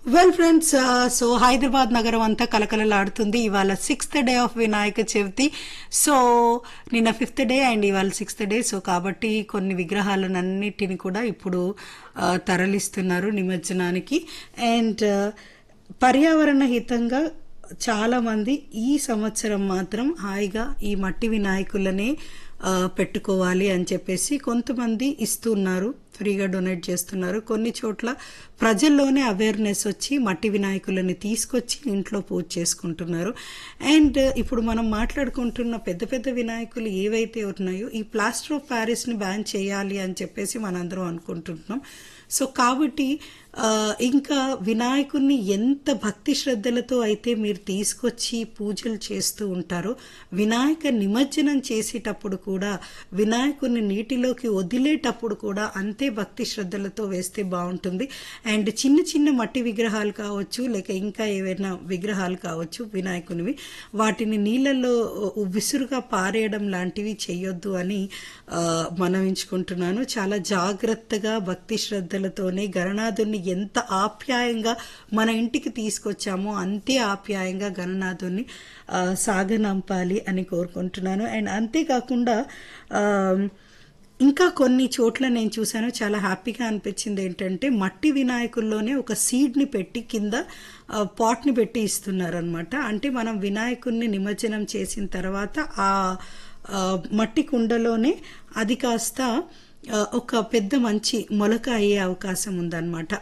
well friends so Hyderabad నగరం అంతా కలకలలాడుతుంది ఇవాళ sixth day of Vinayaka Chavithi so నిన్న ఫిఫ్త్ డే అండ్ ఇవాళ సిక్స్త్ డే సో కాబట్టి కొన్ని విగ్రహాలన్నిటిని కూడా ఇప్పుడు ఆ, తరలిస్తున్నారు నిమజ్జనానికి అండ్ పర్యావరణ హితంగా చాలా మంది ఈ సంవత్సరం మాత్రం హాయిగా ఈ మట్టి వినాయకులనే ఆ, పెట్టుకోవాలి అని చెప్పేసి కొంతమంది ఇస్తున్నారు ఫ్రీగా డొనేట్ చేస్తున్నారు కొన్ని చోట్ల ప్రజల్లోనే అవేర్నెస్ వచ్చి మట్టి వినాయకులని తీసుకొచ్చి ఇంట్లో పూజ చేసుకుంటున్నారు అండ్ ఇప్పుడు మనం మాట్లాడుకుంటున్న పెద్ద పెద్ద వినాయకులు ఏవైతే ఉన్నాయో ఈ ప్లాస్టర్ ఆఫ్ ప్యారిస్ని బ్యాన్ చేయాలి అని చెప్పేసి మనందరం అనుకుంటున్నాం సో కాబట్టి ఆ, ఇంకా వినాయకుడిని ఎంత భక్తి శ్రద్ధలతో అయితే మీరు తీసుకొచ్చి పూజలు చేస్తూ ఉంటారో వినాయక నిమజ్జనం చేసేటప్పుడు కూడా వినాయకుడిని నీటిలోకి వదిలేటప్పుడు కూడా అంతే భక్తి శ్రద్ధలతో వేస్తే బాగుంటుంది అండ్ చిన్న చిన్న మట్టి విగ్రహాలు కావచ్చు లేక ఇంకా ఏవైనా విగ్రహాలు కావచ్చు వినాయకునివి వాటిని నీళ్ళల్లో విసురుగా పారేయడం లాంటివి చేయొద్దు అని ఆ, మనవించుకుంటున్నాను చాలా జాగ్రత్తగా భక్తి శ్రద్ధలతోనే గణనాథుని ఎంత ఆప్యాయంగా మన ఇంటికి తీసుకొచ్చామో అంతే ఆప్యాయంగా గణనాథుని ఆ, సాగనంపాలి అని కోరుకుంటున్నాను అండ్ అంతేకాకుండా ఆ, ఇంకా కొన్ని చోట్ల నేను చూశాను చాలా హ్యాపీగా అనిపించింది ఏంటంటే మట్టి వినాయకుల్లోనే ఒక సీడ్ని పెట్టి కింద ఆ, పాట్ని పెట్టి ఇస్తున్నారనమాట అంటే మనం వినాయకుడిని నిమజ్జనం చేసిన తర్వాత ఆ ఆ, మట్టి కుండలోనే అది కాస్త ఆ, ఒక పెద్ద మంచి మొలక అయ్యే అవకాశం ఉందన్నమాట